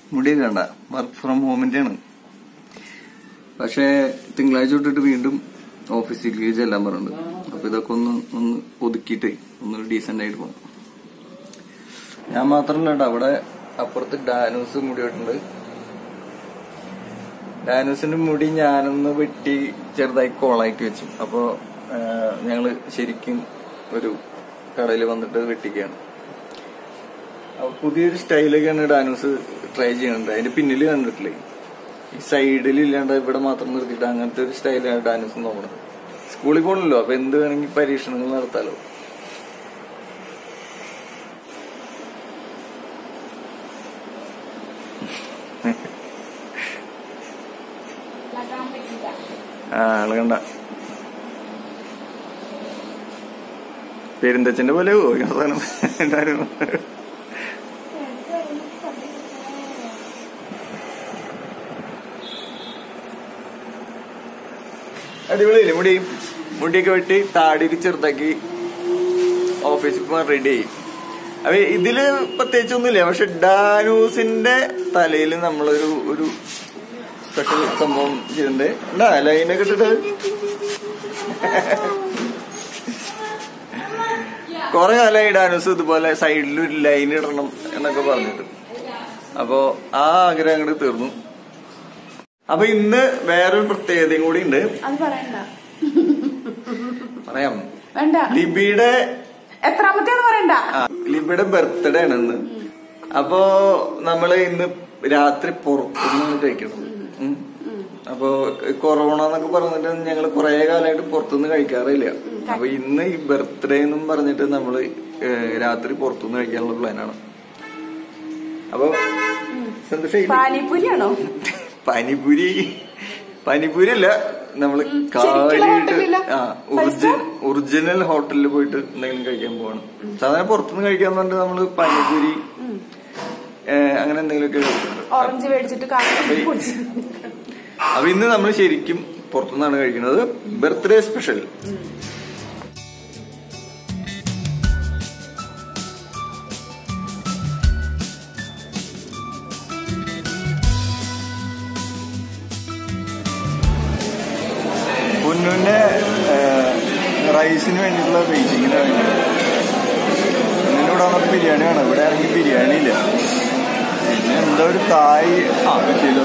മുടി കണ്ട work from ഹോമിന്റെ ആണ് പക്ഷേ തിങ്കളാഴ്ച തൊട്ടിട്ട് വീണ്ടും ഓഫീസിലേക്ക് ചെല്ലാൻ പറഞ്ഞിട്ടുണ്ട് അപ്പൊ ഇതൊക്കെ ഒന്ന് ഒന്ന് ഒതുക്കിയിട്ട് ഒന്ന് ഡീസെന്റ് ആയിട്ട് പോകണം ഞാൻ മാത്രമല്ല കേട്ടോ അവിടെ അപ്പുറത്ത് ഡാനൂസ് മുടി വെട്ടുണ്ട് ഡാനൂസിന്റെ മുടി ഞാനൊന്ന് വെട്ടി ചെറുതായി കോളാക്കി വെച്ചു അപ്പോ ആ, ഞങ്ങള് ശരിക്കും ഒരു കടയിൽ വന്നിട്ട് വെട്ടിക്കുകയാണ് അപ്പൊ പുതിയൊരു സ്റ്റൈലൊക്കെയാണ് ഡാനൂസ് ട്രൈ ചെയ്യുന്നുണ്ട് അതിന്റെ പിന്നിൽ കണ്ടിട്ടില്ലേ ഈ സൈഡിൽ ഇല്ലാണ്ട് ഇവിടെ മാത്രം നിർത്തിയിട്ട് അങ്ങനത്തെ ഒരു സ്റ്റൈലാണ് ഡാനൂസ് നോക്കുന്നത് സ്കൂളിൽ പോകണല്ലോ അപ്പൊ എന്ത് വേണമെങ്കിൽ പരീക്ഷണങ്ങൾ നടത്താലോ ആ ആള് കണ്ട പെരുന്തച്ഛന്റെ പോലെ പോയി അവസാനം എല്ലാരും അടിപൊളിയില്ലേ മുടി മുടിയൊക്കെ വെട്ടി താടിയൊക്കെ ചെറുതാക്കി ഓഫീസിൽ പോകാൻ റെഡി ആയി അപ്പൊ ഇതില് പ്രത്യേകിച്ച് ഒന്നുമില്ല പക്ഷെ ഡാനൂസിന്റെ തലയിൽ നമ്മളൊരു ഒരു സ്പെഷ്യൽ സംഭവം ചെയ്തിട്ടുണ്ട് ഉണ്ടാ ലൈനൊക്കെ ഇട്ടിട്ട് കൊറേ കാലമായി ഡാനൂസ് ഇതുപോലെ സൈഡിൽ ഒരു ലൈൻ ഇടണം എന്നൊക്കെ പറഞ്ഞിട്ട് അപ്പോ ആ ആഗ്രഹം അങ്ങോട്ട് തീർന്നു അപ്പൊ ഇന്ന് വേറൊരു പ്രത്യേകതയും കൂടി ഉണ്ട് അത് പറയണ്ട പറയാം വേണ്ട ലിബിയുടെ എത്രാമത്തേന്ന് പറയണ്ട ആ, ലിബിയുടെ ബർത്ത്ഡേ ആണ് ഇന്ന് അപ്പോ നമ്മള് ഇന്ന് രാത്രി പുറത്തുനിന്ന് കഴിക്കണം ഉം. അപ്പോ കൊറോണ എന്നൊക്കെ പറഞ്ഞിട്ട് ഞങ്ങള് കുറെ കാലമായിട്ട് പുറത്തുനിന്ന് കഴിക്കാറില്ല അപ്പൊ ഇന്ന് ഈ ബർത്ത്ഡേ എന്നും പറഞ്ഞിട്ട് നമ്മള് ഏഹ്, രാത്രി പുറത്തുനിന്ന് കഴിക്കാനുള്ള പ്ലാനാണ് അപ്പൊ സന്തോഷം പാനിപ്പൂരിയാണോ പനിപൂരി പനിപൂരി അല്ല നമ്മള് ശരിക്കുള്ള കാര്യമായിട്ട് ഹോട്ടലില്ല? ആ ഒറിജിനൽ ഒറിജിനൽ ഹോട്ടലിൽ പോയിട്ട് എന്തെങ്കിലും കഴിക്കാൻ പോവാണ് സാധാരണ പുറത്തുനിന്ന് കഴിക്കാൻ പറഞ്ഞിട്ട് നമ്മള് പനിപൂരി ഏഹ്, അങ്ങനെ എന്തെങ്കിലുമൊക്കെ കഴിക്കുന്നുണ്ട് ഓറഞ്ച് മേടിച്ചിട്ട് കാര്യം കുടിച്ചു അപ്പൊ ഇന്ന് നമ്മൾ ശരിക്കും പുറത്തുനിന്നാണ് കഴിക്കുന്നത് ബർത്ത്ഡേ സ്പെഷ്യൽ പൊന്നുവിന്റെ റൈസിന് വേണ്ടിയിട്ടുള്ള വെയിറ്റിങ്ങിന് ഇവിടെ വന്നപ്പോ ബിരിയാണി വേണം ഇവിടെ ആണെങ്കിൽ ബിരിയാണി ഇല്ല പിന്നെ എന്താ ഒരു തായ് ആ കിട്ടിയല്ലോ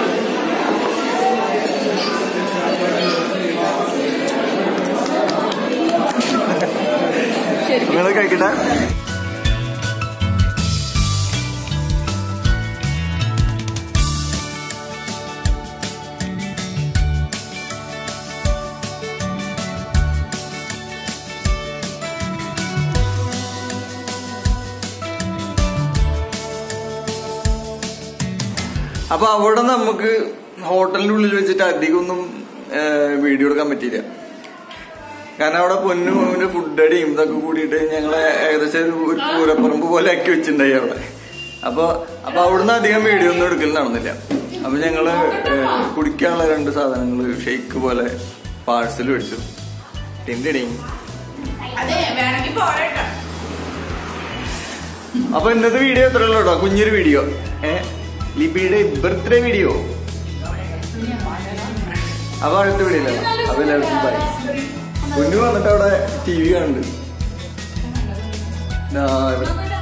നിങ്ങൾ കഴിക്കട്ടെ അപ്പൊ അവിടെ നമുക്ക് ഹോട്ടലിന്റെ ഉള്ളിൽ വെച്ചിട്ട് അധികമൊന്നും വീഡിയോ എടുക്കാൻ പറ്റിയില്ല കാരണം അവിടെ പൊന്നു മോന്റെ ഫുഡ് അടിയും ഇതൊക്കെ കൂടിയിട്ട് ഞങ്ങളെ ഏകദേശം ഒരു ഒരു പൂരപ്പറമ്പ് പോലെ ആക്കി വെച്ചിട്ടുണ്ടായി അവിടെ അപ്പൊ അപ്പൊ അവിടുന്ന് അധികം വീഡിയോ ഒന്നും എടുക്കൽ നടന്നില്ല അപ്പൊ ഞങ്ങള് ഏഹ്, കുടിക്കാനുള്ള രണ്ട് സാധനങ്ങൾ ഷെയ്ക്ക് പോലെ പാഴ്സൽ മേടിച്ചു ടിൻഡിടി അതെ വേണമെങ്കിൽ പോരട്ടോ അപ്പൊ ഇന്നത്തെ വീഡിയോ എത്ര ഉള്ളൂ കേട്ടോ കുഞ്ഞൊരു വീഡിയോ ഏ ലിബിയുടെ ബർത്ത്ഡേ വീഡിയോ അപ്പൊ അടുത്ത വീഡിയോ ഇല്ല അപ്പൊ എല്ലാവർക്കും ബൈ കുഞ്ഞു വന്നിട്ട് അവിടെ ടി വി കാണുന്നുണ്ട് ദാ ഇവിടെ.